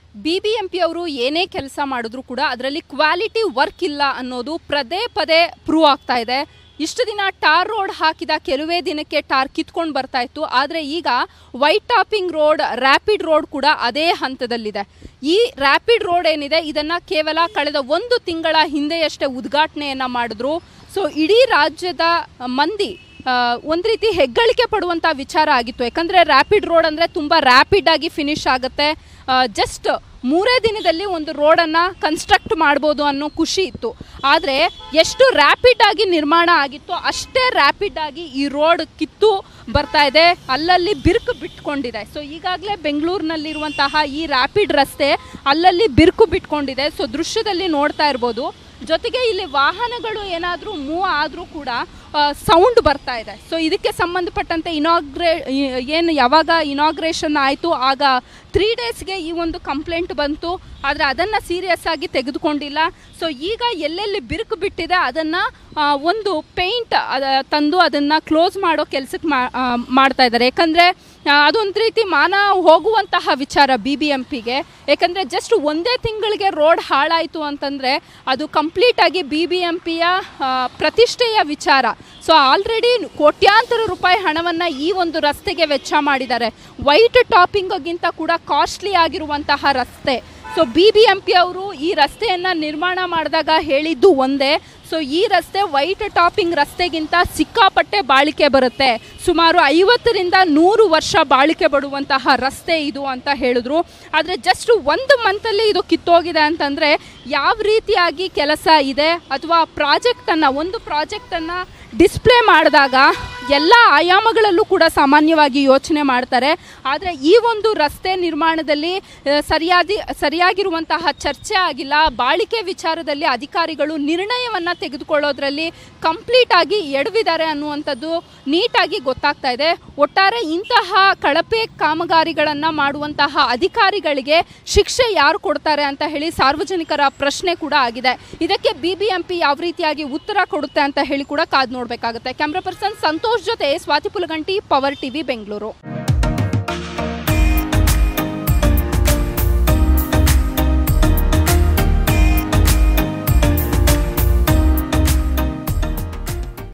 B B M P ಅವರು ಏನೇ ಕೆಲಸ ಮಾಡಿದ್ರು ಕೂಡ ಅದರಲ್ಲಿ ಕ್ವಾಲಿಟಿ ವರ್ಕ್ ಇಲ್ಲ ಅನ್ನೋದು ಪದೇ ಪದೇ ಪ್ರೂವ್ ಆಗ್ತಾ ಇದೆ ಇಷ್ಟು ದಿನ ಟಾರ್ ರೋಡ್ ಹಾಕಿದ ಕೆಲವೇ ದಿನಕ್ಕೆ ಟಾರ್ ಕಿತ್ಕೊಂಡು ಬರ್ತಾ ಇತ್ತು ಆದರೆ ಈಗ white topping road rapid road ಕೂಡ ಅದೇ ಹಂತದಲ್ಲಿದೆ ಈ ರ್ಯಾಪಿಡ್ ರೋಡ್ ಏನಿದೆ ಇದನ್ನು ಕೇವಲ ಕಳೆದ ಒಂದು ತಿಂಗಳ ಹಿಂದೆಯಷ್ಟೇ ಉದ್ಘಾಟನೆಯನ್ನು ಮಾಡಿದ್ರು ಸೊ ಇಡೀ ರಾಜ್ಯದ ಮಂದಿ ಒಂದು ರೀತಿ ಹೆಗ್ಗಳಿಕೆ ಪಡುವಂಥ ವಿಚಾರ ಆಗಿತ್ತು ಯಾಕಂದರೆ ರ್ಯಾಪಿಡ್ ರೋಡ್ ಅಂದರೆ ತುಂಬ ರ್ಯಾಪಿಡ್ ಆಗಿ ಫಿನಿಶ್ ಆಗುತ್ತೆ ಜಸ್ಟ್ ಮೂರೇ ದಿನದಲ್ಲಿ ಒಂದು ರೋಡನ್ನು ಕನ್ಸ್ಟ್ರಕ್ಟ್ ಮಾಡ್ಬೋದು ಅನ್ನೋ ಖುಷಿ ಇತ್ತು ಆದರೆ ಎಷ್ಟು ರ್ಯಾಪಿಡ್ ಆಗಿ ನಿರ್ಮಾಣ ಆಗಿತ್ತು ಅಷ್ಟೇ ರ್ಯಾಪಿಡ್ ಆಗಿ ಈ ರೋಡ್ ಕಿತ್ತು ಬರ್ತಾ ಇದೆ ಅಲ್ಲಲ್ಲಿ ಬಿರುಕು ಬಿಟ್ಕೊಂಡಿದೆ ಸೊ ಈಗಾಗಲೇ ಬೆಂಗಳೂರಿನಲ್ಲಿರುವಂತಹ ಈ ರ್ಯಾಪಿಡ್ ರಸ್ತೆ ಅಲ್ಲಲ್ಲಿ ಬಿರುಕು ಬಿಟ್ಕೊಂಡಿದೆ ಸೊ ದೃಶ್ಯದಲ್ಲಿ ನೋಡ್ತಾ ಇರ್ಬೋದು ಜೊತೆಗೆ ಇಲ್ಲಿ ವಾಹನಗಳು ಏನಾದರೂ ಮೂವ್ ಆದರೂ ಕೂಡ ಸೌಂಡ್ ಬರ್ತಾ ಇದೆ ಸೊ ಇದಕ್ಕೆ ಸಂಬಂಧಪಟ್ಟಂತೆ ಇನಾಗ್ರೇ ಏನು ಯಾವಾಗ ಇನಾಗ್ರೇಷನ್ ಆಯಿತು ಆಗ ತ್ರೀ ಡೇಸ್ಗೆ ಈ ಒಂದು ಕಂಪ್ಲೇಂಟ್ ಬಂತು ಆದರೆ ಅದನ್ನು ಸೀರಿಯಸ್ ಆಗಿ ತೆಗೆದುಕೊಂಡಿಲ್ಲ ಸೊ ಈಗ ಎಲ್ಲೆಲ್ಲಿ ಬಿರುಕು ಬಿಟ್ಟಿದೆ ಅದನ್ನು ಒಂದು ಪೇಂಟ್ ತಂದು ಅದನ್ನು ಕ್ಲೋಸ್ ಮಾಡೋ ಕೆಲಸಕ್ಕೆ ಮಾಡ್ತಾ ಇದ್ದಾರೆ ಯಾಕಂದರೆ ಅದೊಂದು ರೀತಿ ಮಾನ ಹೋಗುವಂತಹ ವಿಚಾರ ಬಿ ಬಿ ಎಂ ಪಿಗೆ ಯಾಕಂದರೆ ಜಸ್ಟ್ ಒಂದೇ ತಿಂಗಳಿಗೆ ರೋಡ್ ಹಾಳಾಯಿತು ಅಂತಂದರೆ ಅದು ಕಂಪ್ಲೀಟಾಗಿ ಬಿ ಬಿ ಎಂ ಪಿಯ ಪ್ರತಿಷ್ಠೆಯ ವಿಚಾರ ಸೊ ಆಲ್ರೆಡಿ ಕೋಟ್ಯಾಂತರ ರೂಪಾಯಿ ಹಣವನ್ನು ಈ ಒಂದು ರಸ್ತೆಗೆ ವೆಚ್ಚ ಮಾಡಿದ್ದಾರೆ ವೈಟ್ ಟಾಪಿಂಗ್ಗಿಂತ ಕೂಡ ಕಾಸ್ಟ್ಲಿ ಆಗಿರುವಂತಹ ರಸ್ತೆ so B B M P ಅವರು ಈ ರಸ್ತೆಯನ್ನು ನಿರ್ಮಾಣ ಮಾಡಿದಾಗ ಹೇಳಿದ್ದು ಒಂದೇ ಸೊ ಈ ರಸ್ತೆ ವೈಟ್ ಟಾಪಿಂಗ್ ರಸ್ತೆಗಿಂತ ಸಿಕ್ಕಾಪಟ್ಟೆ ಬಾಳಿಕೆ ಬರುತ್ತೆ ಸುಮಾರು ಐವತ್ತರಿಂದ ನೂರು ವರ್ಷ ಬಾಳಿಕೆ ಬಡುವಂತಹ ರಸ್ತೆ ಇದು ಅಂತ ಹೇಳಿದ್ರು ಆದರೆ ಜಸ್ಟ್ ಒಂದು ಮಂತಲ್ಲಿ ಇದು ಕಿತ್ತೋಗಿದೆ ಅಂತಂದರೆ ಯಾವ ರೀತಿಯಾಗಿ ಕೆಲಸ ಇದೆ ಅಥವಾ ಪ್ರಾಜೆಕ್ಟನ್ನು ಒಂದು ಪ್ರಾಜೆಕ್ಟನ್ನು ಡಿಸ್ಪ್ಲೇ ಮಾಡಿದಾಗ ಎಲ್ಲ ಆಯಾಮಗಳಲ್ಲೂ ಕೂಡ ಸಾಮಾನ್ಯವಾಗಿ ಯೋಚನೆ ಮಾಡ್ತಾರೆ ಆದರೆ ಈ ಒಂದು ರಸ್ತೆ ನಿರ್ಮಾಣದಲ್ಲಿ ಸರಿಯಾದಿ ಸರಿಯಾಗಿರುವಂತಹ ಚರ್ಚೆ ಆಗಿಲ್ಲ ಬಾಳಿಕೆ ವಿಚಾರದಲ್ಲಿ ಅಧಿಕಾರಿಗಳು ನಿರ್ಣಯವನ್ನು ತೆಗೆದುಕೊಳ್ಳೋದ್ರಲ್ಲಿ ಕಂಪ್ಲೀಟ್ ಆಗಿ ಎಡವಿದ್ದಾರೆ ಅನ್ನುವಂಥದ್ದು ನೀಟಾಗಿ ಗೊತ್ತಾಗ್ತಾ ಇದೆ ಒಟ್ಟಾರೆ ಇಂತಹ ಕಳಪೆ ಕಾಮಗಾರಿಗಳನ್ನು ಮಾಡುವಂತಹ ಅಧಿಕಾರಿಗಳಿಗೆ ಶಿಕ್ಷೆ ಯಾರು ಕೊಡ್ತಾರೆ ಅಂತ ಹೇಳಿ ಸಾರ್ವಜನಿಕರ ಪ್ರಶ್ನೆ ಕೂಡ ಆಗಿದೆ ಇದಕ್ಕೆ ಬಿ ಬಿ ಎಂ ಪಿ ಯಾವ ರೀತಿಯಾಗಿ ಉತ್ತರ ಕೊಡುತ್ತೆ ಅಂತ ಹೇಳಿ ಕೂಡ ಕಾದು ನೋಡಬೇಕಾಗುತ್ತೆ ಕ್ಯಾಮ್ರಾ ಪರ್ಸನ್ ಸಂತೋಷ್ ಜೊತೆ ಸ್ವಾತಿ ಪುಲಗಂಟಿ ಪವರ್ ಟಿವಿ ಬೆಂಗಳೂರು